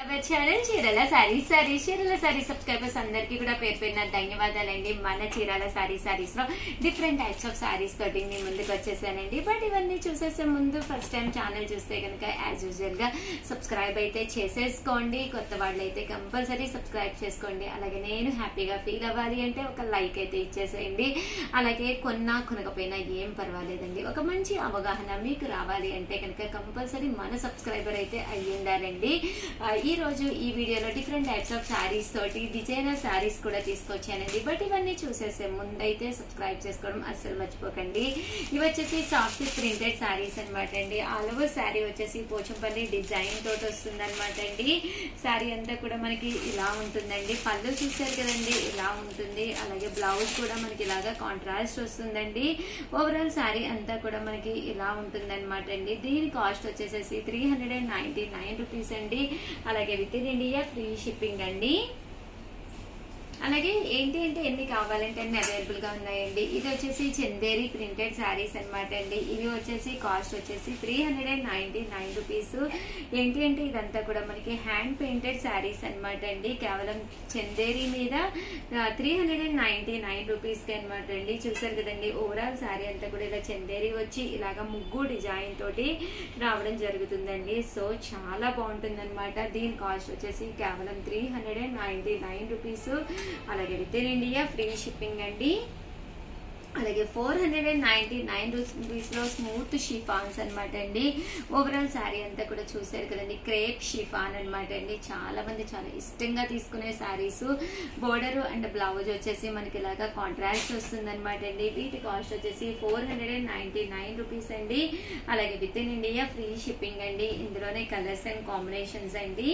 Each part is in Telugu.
అవర్ ఛానల్ చీరల సారీ సారీ చీరల సారీ సబ్స్క్రైబర్స్ అందరికీ కూడా పేరు పేరున ధన్యవాదాలండి మన చీరల సారీ సారీస్ లో డిఫరెంట్ టైప్స్ ఆఫ్ సారీస్ తోటి నేను ముందుకు వచ్చేసానండి బట్ ఇవన్నీ చూసేసే ముందు ఫస్ట్ టైం ఛానల్ చూస్తే కనుక యాజ్ యూజువల్ గా సబ్స్క్రైబ్ అయితే చేసేసుకోండి కొత్త వాళ్ళు అయితే కంపల్సరీ సబ్స్క్రైబ్ చేసుకోండి అలాగే నేను హ్యాపీగా ఫీల్ అవ్వాలి అంటే ఒక లైక్ అయితే ఇచ్చేసేయండి అలాగే కొన్నా కొనకపోయినా ఏం పర్వాలేదండి ఒక మంచి అవగాహన మీకు రావాలి అంటే కనుక కంపల్సరీ మన సబ్స్క్రైబర్ అయితే అయ్యి ఉండాలండి ఆ, ఈ రోజు ఈ వీడియోలో డిఫరెంట్ టైప్స్ ఆఫ్ శారీస్ తోటి డిజైనర్ శారీస్ కూడా తీసుకొచ్చానండి బట్ ఇవన్నీ చూసేసే ముందైతే సబ్స్క్రైబ్ చేసుకోవడం అస్సలు మర్చిపోకండి ఇవి వచ్చేసి సాఫ్ట్ ప్రింటెడ్ శారీస్ అనమాట అండి ఆల్ ఓవర్ శారీ వచ్చేసి పోచంపల్లి డిజైన్ తోటి వస్తుంది అనమాట అండి శారీ అంతా కూడా మనకి ఇలా ఉంటుందండి పళ్ళు చూసారు కదండి ఇలా ఉంటుంది అలాగే బ్లౌజ్ కూడా మనకి ఇలాగా కాంట్రాస్ట్ వస్తుందండి ఓవరాల్ శారీ అంతా కూడా మనకి ఇలా ఉంటుంది అనమాట అండి దీని కాస్ట్ వచ్చేసేసి three hundred and ninety nine rupees అండి అలాగే within India free shipping అండి అలాగే ఏంటి అంటే ఎన్ని కావాలంటే అన్ని అవైలబుల్ గా ఉన్నాయండి ఇది వచ్చేసి చందేరి ప్రింటెడ్ శారీస్ అన్నమాట అండి ఇవి వచ్చేసి కాస్ట్ వచ్చేసి three hundred and ninety nine rupees ఏంటి అంటే ఇదంతా కూడా మనకి హ్యాండ్ పెయింటెడ్ శారీస్ అన్నమాట అండి కేవలం చందేరి మీద three hundred and ninety nine rupees కి అనమాట అండి చూసారు కదండి ఓవరాల్ శారీ అంతా కూడా ఇలా చందేరి వచ్చి ఇలాగా ముగ్గు డిజైన్ తోటి రావడం జరుగుతుందండి సో చాలా బాగుంటుంది అనమాట దీని కాస్ట్ వచ్చేసి కేవలం three hundred and ninety nine rupees అలాగే within India free shipping అండి అలాగే four hundred and ninety nine rupees లో స్మూత్ షిఫాన్స్ అనమాట అండి ఓవరాల్ శారీ అంతా కూడా చూసారు కదండి క్రేప్ షిఫాన్ అనమాట అండి చాలా మంది చాలా ఇష్టంగా తీసుకునే శారీస్ బోర్డర్ అండ్ బ్లౌజ్ వచ్చేసి మనకి ఇలాగా కాంట్రాస్ట్ వస్తుంది అనమాట అండి వీటి కాస్ట్ వచ్చేసి four hundred and ninety nine rupees అండి అలాగే within India free shipping అండి ఇందులోనే కలర్స్ అండ్ కాంబినేషన్స్ అండి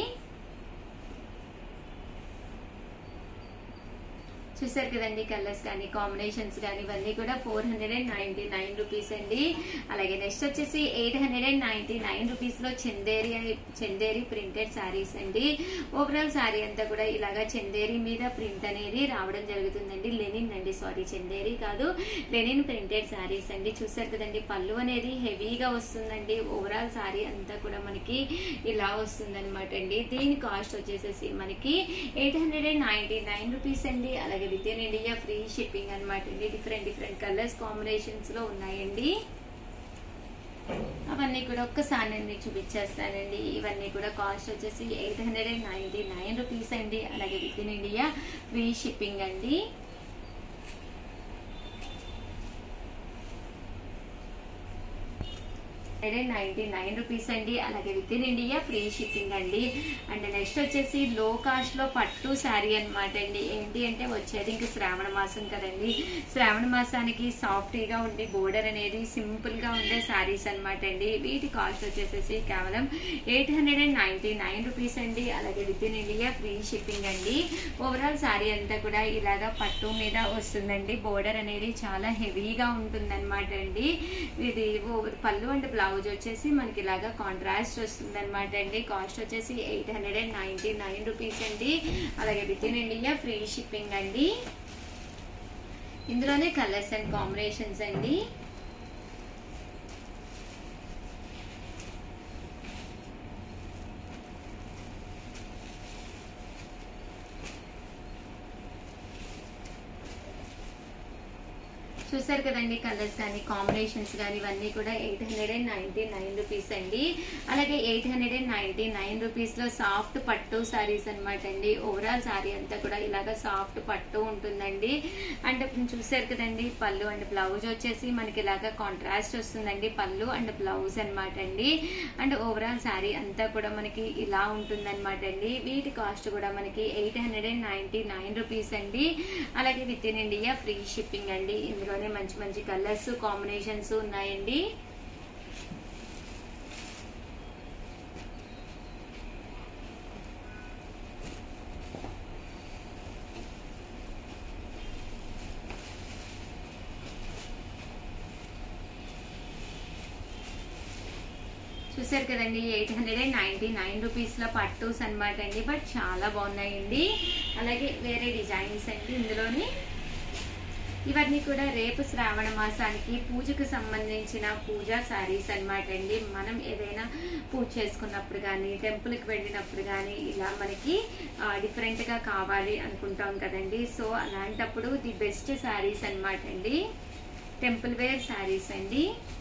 చూసారు కదండి కలర్స్ కానీ కాంబినేషన్స్ కానీ ఇవన్నీ కూడా four hundred and ninety nine rupees అండి అలాగే నెక్స్ట్ వచ్చేసి eight hundred and ninety nine rupees లో చందేరి చందేరి ప్రింటెడ్ శారీస్ అండి ఓవరాల్ శారీ అంతా కూడా ఇలాగా చందేరి మీద ప్రింట్ అనేది రావడం జరుగుతుందండి లెనిన్ అండి సారీ చందేరి కాదు లెనిన్ ప్రింటెడ్ శారీస్ అండి చూసారు కదండి పళ్ళు అనేది హెవీగా వస్తుందండి ఓవరాల్ శారీ అంతా కూడా మనకి ఇలా వస్తుంది అనమాట అండి దీని కాస్ట్ వచ్చేసేసి మనకి eight hundred and ninety nine rupees అండి అలాగే within India free shipping అనమాట అండి డిఫరెంట్ డిఫరెంట్ కలర్స్ కాంబినేషన్స్ లో ఉన్నాయండి అవన్నీ కూడా ఒక్కసారి నేను మీకు చూపించేస్తానండి ఇవన్నీ కూడా కాస్ట్ వచ్చేసి eight hundred and ninety nine rupees అండి అలాగే within India free shipping అండి హండ్రెడ్ నైన్టీ నైన్ రూపీస్ అండి అలాగే within India free shipping అండి అండ్ నెక్స్ట్ వచ్చేసి లో కాస్ట్ లో పట్టు శారీ అన్నమాట అండి ఏంటి అంటే వచ్చేది ఇంక శ్రావణ మాసం కదండి శ్రావణ మాసానికి సాఫ్టీగా ఉండి బోర్డర్ అనేది సింపుల్ గా ఉండే శారీస్ అన్నమాట అండి వీటి కాస్ట్ వచ్చేసేసి కేవలం eight hundred and ninety nine rupees అండి అలాగే within India free shipping అండి ఓవరాల్ శారీ అంతా కూడా ఇలాగా పట్టు మీద వస్తుందండి బోర్డర్ అనేది చాలా హెవీగా ఉంటుందన్నమాట అండి ఇది ఓ- పళ్ళు అండ్ బ్లౌజ్ వచ్చేసి మనకి ఇలాగా కాంట్రాస్ట్ వస్తుంది అనమాట అండి కాస్ట్ వచ్చేసి eight hundred and ninety nine rupees అండి అలాగే within India free shipping అండి ఇందులోనే కలర్స్ అండ్ కాంబినేషన్స్ అండి చూసారు కదండి కలర్స్ కానీ కాంబినేషన్స్ కానీ ఇవన్నీ కూడా eight hundred and ninety nine rupees అండి అలాగే eight hundred and ninety nine rupees లో సాఫ్ట్ పట్టు సారీస్ అనమాట అండి ఓవరాల్ సారీ అంతా కూడా ఇలాగ సాఫ్ట్ పట్టు ఉంటుందండి అండ్ చూసారు కదండి పళ్ళు అండ్ బ్లౌజ్ వచ్చేసి మనకి ఇలాగ కాంట్రాస్ట్ వస్తుందండి పళ్ళు అండ్ బ్లౌజ్ అన్నమాట అండి అండ్ ఓవరాల్ శారీ అంతా కూడా మనకి ఇలా ఉంటుందన్నమాట అండి వీటి కాస్ట్ కూడా మనకి eight hundred and ninety nine rupees అండి అలాగే within India free shipping అండి ఇందులోనే మంచి మంచి కలర్స్ కాంబినేషన్స్ ఉన్నాయండి చూసారు కదండి eight hundred and ninety nine rupees లో పట్టూస్ అనమాట అండి బట్ చాలా బాగున్నాయండి అలాగే వేరే డిజైన్స్ అండి ఇందులోని ఇవన్నీ కూడా రేపు శ్రావణ మాసానికి పూజకు సంబంధించిన పూజా శారీస్ అన్నమాట అండి మనం ఏదైనా పూజ చేసుకున్నప్పుడు కానీ టెంపుల్కి వెళ్ళినప్పుడు కానీ ఇలా మనకి ఆ, different గా కావాలి అనుకుంటాం కదండి సో అలాంటప్పుడు ది బెస్ట్ శారీస్ అన్నమాట అండి టెంపుల్ వేర్ శారీస్ అండి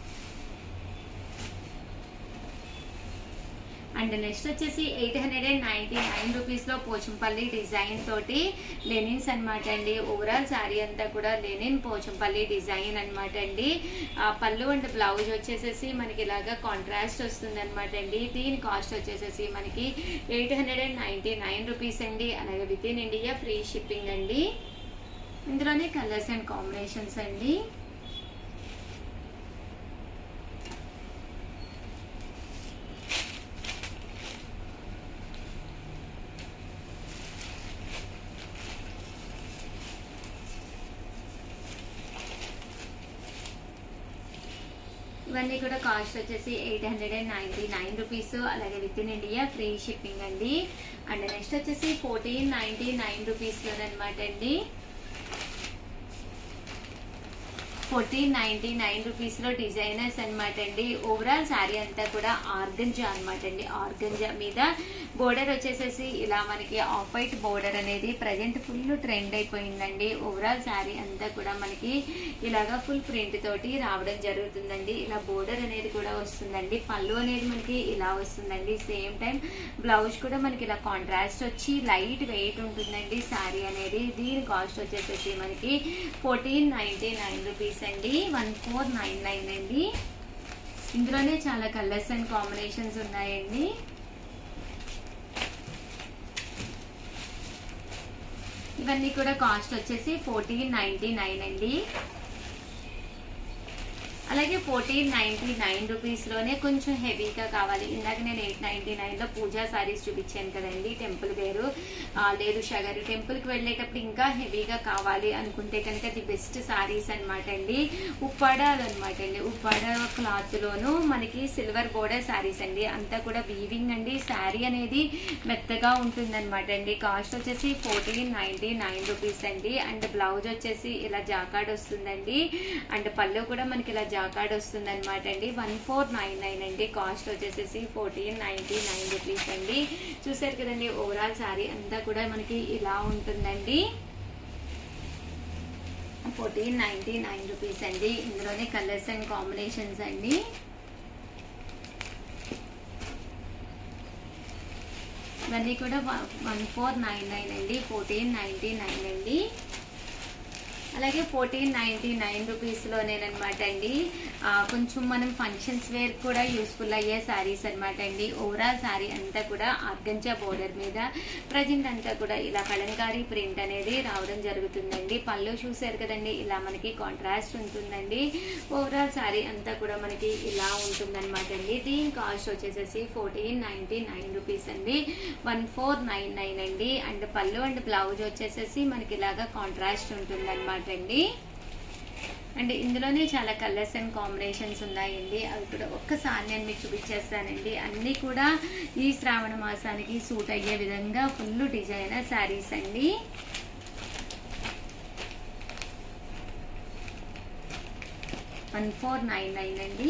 అండ్ నెక్స్ట్ వచ్చేసి eight hundred and ninety nine రూపీస్లో పోచంపల్లి డిజైన్ తోటి లెనిన్స్ అన్నమాట అండి ఓవరాల్ శారీ అంతా కూడా లెనిన్ పోచంపల్లి డిజైన్ అన్నమాట అండి ఆ పళ్ళు అండ్ బ్లౌజ్ వచ్చేసేసి మనకి ఇలాగా కాంట్రాస్ట్ వస్తుంది అనమాట అండి దీని కాస్ట్ వచ్చేసేసి మనకి eight hundred and ninety nine rupees అండి అలాగే within India free shipping అండి ఇందులోనే కలర్స్ అండ్ కాంబినేషన్స్ అండి ఇవన్నీ కూడా కాస్ట్ వచ్చేసి eight hundred and ninety nine rupees అలాగే within India free shipping అండి అండ్ నెక్స్ట్ వచ్చేసి ఫోర్టీన్ నైన్టీ నైన్ రూపీస్లోనమాట అండి ఫోర్టీన్ నైన్టీ నైన్ రూపీస్ లో డిజైనర్స్ అనమాట అండి ఓవరాల్ శారీ అంతా కూడా ఆర్గంజా అనమాట అండి ఆర్గంజా మీద బోర్డర్ వచ్చేసేసి ఇలా మనకి ఆఫ్ వైట్ బోర్డర్ అనేది ప్రజెంట్ ఫుల్ ట్రెండ్ అయిపోయిందండి ఓవరాల్ శారీ అంతా కూడా మనకి ఇలాగా ఫుల్ ప్రింట్ తోటి రావడం జరుగుతుందండి ఇలా బోర్డర్ అనేది కూడా వస్తుందండి పళ్ళు అనేది మనకి ఇలా వస్తుందండి సేమ్ టైం బ్లౌజ్ కూడా మనకి ఇలా కాంట్రాస్ట్ వచ్చి లైట్ వెయిట్ ఉంటుందండి శారీ అనేది దీని కాస్ట్ వచ్చేసేసి మనకి ఫోర్టీన్ నైన్టీ నైన్ రూపీస్ అండి వన్ ఫోర్ నైన్ నైన్ అండి ఇందులోనే చాలా కలర్స్ అండ్ కాంబినేషన్స్ ఉన్నాయండి ఇవన్నీ కూడా కాస్ట్ వచ్చేసి ఫోర్టీన్ నైన్టీ నైన్ అండి అలాగే ఫోర్టీన్ నైన్టీ నైన్ రూపీస్లోనే కొంచెం హెవీగా కావాలి ఇందాక నేను ఎయిట్ నైన్టీ నైన్లో పూజా సారీస్ చూపించాను కదండి టెంపుల్ వేరు ఆ, లేదు షగర్ టెంపుల్కి వెళ్ళేటప్పుడు ఇంకా హెవీగా కావాలి అనుకుంటే కనుక ది బెస్ట్ సారీస్ అనమాట అండి ఉప్పాడాలు అనమాట అండి ఉప్పాడ క్లాత్లోను మనకి సిల్వర్ బోర్డర్ సారీస్ అండి అంతా కూడా వీవింగ్ అండి శారీ అనేది మెత్తగా ఉంటుందన్నమాట అండి కాస్ట్ వచ్చేసి ఫోర్టీన్ నైన్టీ నైన్ రూపీస్ అండి అండ్ బ్లౌజ్ వచ్చేసి ఇలా జాకాడ్ వస్తుందండి అండ్ పళ్ళు కూడా మనకి ఇలా జాకాడ్ వస్తుంది అనమాట అండి వన్ ఫోర్ నైన్ నైన్ అండి కాస్ట్ వచ్చేసేసి ఫోర్టీన్ నైన్టీ నైన్ రూపీస్ అండి చూసారు కదండి ఓవరాల్ శారీ అంతా కూడా మనకి ఇలా ఉంటుందండి ఫోర్టీన్ నైన్టీ నైన్ రూపీస్ అండి ఇందులోనే కలర్స్ అండ్ కాంబినేషన్స్ అండి ఇవన్నీ కూడా వన్ ఫోర్ నైన్ నైన్ అండి ఫోర్టీన్ నైన్టీ నైన్ అండి అలాగే ఫోర్టీన్ నైన్టీ నైన్ రూపీస్లోనేనమాట అండి ఆ, కొంచెం మనం ఫంక్షన్స్ వేర్ కూడా యూస్ఫుల్ అయ్యే శారీస్ అనమాట అండి ఓవరాల్ శారీ అంతా కూడా ఆర్గంజా బోర్డర్ మీద ప్రజెంట్ అంతా కూడా ఇలా కలంకారీ ప్రింట్ అనేది రావడం జరుగుతుందండి పళ్ళు చూసారు కదండి ఇలా మనకి కాంట్రాస్ట్ ఉంటుందండి ఓవరాల్ శారీ అంతా కూడా మనకి ఇలా ఉంటుందన్నమాట అండి దీని కాస్ట్ వచ్చేసేసి ఫోర్టీన్ నైన్టీ నైన్ రూపీస్ అండి వన్ ఫోర్ నైన్ నైన్ అండి అండ్ పళ్ళు అండ్ బ్లౌజ్ వచ్చేసేసి మనకి ఇలాగా కాంట్రాస్ట్ ఉంటుందన్నమాట అండి అండ్ ఇందులోనే చాలా కలర్స్ అండ్ కాంబినేషన్స్ ఉన్నాయండి అవి కూడా ఒక్కసారి నేను మీకు చూపించేస్తానండి అన్నీ కూడా ఈ శ్రావణ మాసానికి సూట్ అయ్యే విధంగా ఫుల్ డిజైనర్ శారీస్ అండి వన్ ఫోర్ నైన్ నైన్ అండి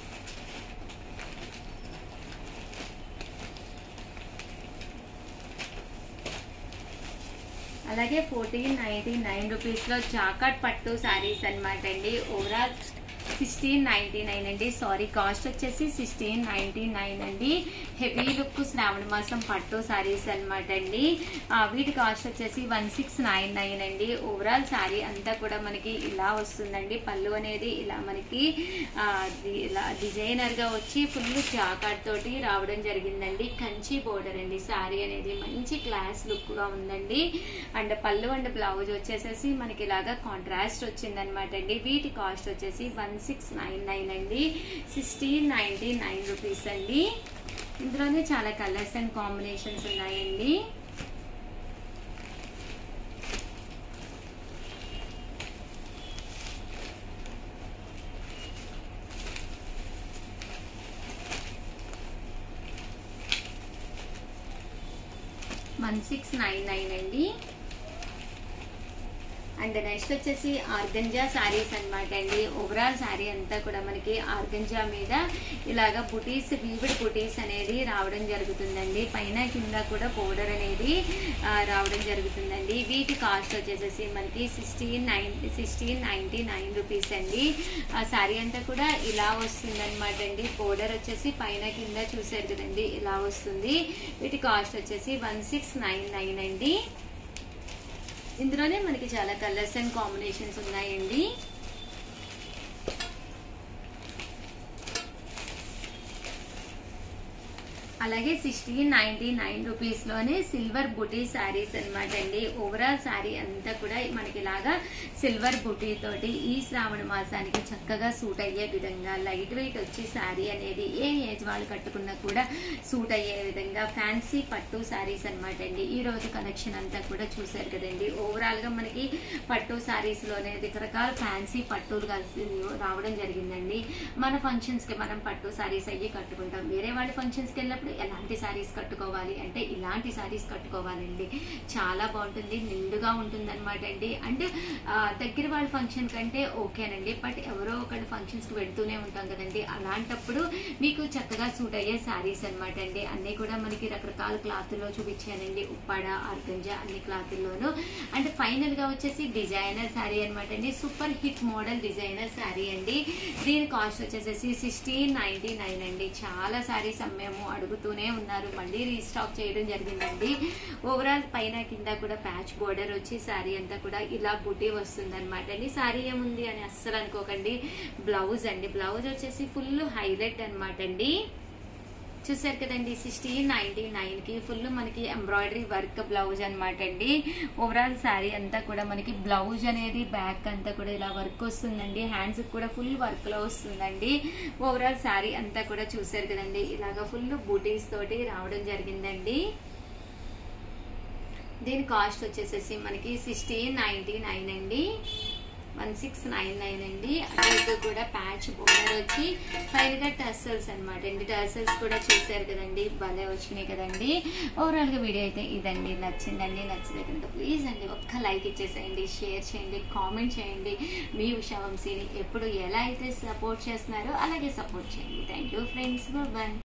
అలాగే ఫోర్టీన్ నైన్టీ నైన్ రూపీస్లో జాకాట్ పట్టు శారీస్ అనమాట అండి ఓవరాల్ సిక్స్టీన్ నైన్టీ నైన్ అండి సారీ కాస్ట్ వచ్చేసి సిక్స్టీన్ నైన్టీ నైన్ అండి హెవీ లుక్ శ్రావణ మాసం పట్టు శారీస్ అనమాట అండి ఆ, వీటి కాస్ట్ వచ్చేసి వన్ సిక్స్ నైన్ నైన్ అండి ఓవరాల్ శారీ అంతా కూడా మనకి ఇలా వస్తుందండి పళ్ళు అనేది ఇలా మనకి ఆ, ది- ఇలా డిజైనర్ గా వచ్చి ఫుల్ జాకాట్ తోటి రావడం జరిగిందండి కంచి బోర్డర్ అండి శారీ అనేది మంచి క్లాస్ లుక్ గా ఉందండి అండ్ పళ్ళు అండ్ బ్లౌజ్ వచ్చేసేసి మనకి ఇలాగా కాంట్రాస్ట్ వచ్చిందనమాట అండి వీటి కాస్ట్ వచ్చేసి వన్ సిక్స్ నైన్ నైన్ అండి సిక్స్టీన్ నైన్టీ నైన్ రూపీస్ అండి ఇందులోనే చాలా కలర్స్ అండ్ కాంబినేషన్స్ ఉన్నాయండి వన్ సిక్స్ నైన్ నైన్ అండి అండ్ నెక్స్ట్ వచ్చేసి ఆర్గంజా శారీస్ అన్నమాట అండి ఓవరాల్ శారీ అంతా కూడా మనకి ఆర్గంజా మీద ఇలాగ బుటీస్ వీవిడ్ బుటీస్ అనేది రావడం జరుగుతుందండి పైన కింద కూడా పౌడర్ అనేది ఆ, రావడం జరుగుతుందండి వీటి కాస్ట్ వచ్చేసేసి మనకి sixteen nine sixteen ninety nine rupees అండి ఆ శారీ అంతా కూడా ఇలా వస్తుంది అనమాట అండి పౌడర్ వచ్చేసి పైన కింద చూసారు కదండి ఇలా వస్తుంది వీటి కాస్ట్ వచ్చేసి వన్ సిక్స్ నైన్ నైన్ అండి ఇందులోనే మనకి చాలా కలర్స్ అండ్ కాంబినేషన్స్ ఉన్నాయండి అలాగే సిక్స్టీన్ నైన్టీ నైన్ రూపీస్ లోనే సిల్వర్ బుటీ శారీస్ అన్నమాట అండి ఓవరాల్ శారీ అంతా కూడా మనకి ఇలాగా సిల్వర్ బుటీ తోటి ఈ శ్రావణ మాసానికి చక్కగా సూట్ అయ్యే విధంగా లైట్ వెయిట్ వచ్చి శారీ అనేది ఏ ఏజ్ వాళ్ళు కట్టుకున్నా కూడా సూట్ అయ్యే విధంగా ఫ్యాన్సీ పట్టు శారీస్ అన్నమాట అండి ఈ రోజు కలెక్షన్ అంతా కూడా చూసారు కదండి ఓవరాల్ గా మనకి పట్టు శారీస్ లోనే రకరకాల ఫ్యాన్సీ పట్టులు కలిసి రావడం జరిగిందండి మన ఫంక్షన్స్ కి మనం పట్టు శారీస్ అయ్యి కట్టుకుంటాం వేరే వాళ్ళ ఫంక్షన్స్ కి వెళ్ళినప్పుడు ఎలాంటి శారీస్ కట్టుకోవాలి అంటే ఇలాంటి శారీస్ కట్టుకోవాలండి చాలా బాగుంటుంది నిండుగా ఉంటుంది అనమాట అండి అంటే ఆ, దగ్గర వాళ్ళ ఫంక్షన్ కంటే ఓకేనండి బట్ ఎవరో ఒకటి ఫంక్షన్స్ కి వెళ్తూనే ఉంటాం కదండి అలాంటప్పుడు మీకు చక్కగా సూట్ అయ్యే శారీస్ అన్నమాట అండి అన్ని కూడా మనకి రకరకాల క్లాత్లో చూపించానండి ఉప్పాడ ఆర్గంజా అన్ని క్లాతుల్లోనూ అంటే ఫైనల్ గా వచ్చేసి డిజైనర్ శారీ అనమాట అండి super hit model designer sari అండి దీని కాస్ట్ వచ్చేసేసి సిక్స్టీన్ నైన్టీ నైన్ అండి చాలా శారీస్ అమ్మాము అడుగుతూనే ఉన్నారు మళ్ళీ రీస్టాక్ చేయడం జరిగిందండి ఓవరాల్ పైన కింద కూడా ప్యాచ్ బోర్డర్ వచ్చి శారీ అంతా కూడా ఇలా బుటీ వస్తుంది అనమాట అండి శారీ ఏముంది అని అస్సలు అనుకోకండి బ్లౌజ్ అండి బ్లౌజ్ వచ్చేసి ఫుల్ హైలైట్ అనమాట అండి చూసారు కదండి సిక్స్టీన్ నైన్టీ నైన్ కి ఫుల్ మనకి ఎంబ్రాయిడరీ వర్క్ బ్లౌజ్ అనమాట అండి ఓవరాల్ శారీ అంతా కూడా మనకి బ్లౌజ్ అనేది బ్యాక్ అంతా కూడా ఇలా వర్క్ వస్తుందండి హ్యాండ్స్ కూడా ఫుల్ వర్క్ లో వస్తుందండి ఓవరాల్ శారీ అంతా కూడా చూసారు కదండి ఇలాగ ఫుల్ బూటీస్ తోటి రావడం జరిగిందండి దీని కాస్ట్ వచ్చేసేసి మనకి సిక్స్టీన్ నైన్టీ నైన్ అండి వన్ సిక్స్ నైన్ నైన్ అండి అటు ఇటు కూడా ప్యాచ్ బోర్డర్ వచ్చి పైనగా టర్సల్స్ అనమాట అండి టర్సల్స్ కూడా చూసారు కదండి భలే వచ్చినాయి కదండి ఓవరాల్ గా వీడియో అయితే ఇదండి నచ్చిందండి నచ్చితే కనుక ప్లీజ్ అండి ఒక్క లైక్ ఇచ్చేసేయండి షేర్ చేయండి కామెంట్ చేయండి మీ ఉషా వంశీని ఎప్పుడు ఎలా అయితే సపోర్ట్ చేస్తున్నారో అలాగే సపోర్ట్ చేయండి థ్యాంక్ యూ ఫ్రెండ్స్ బాయ్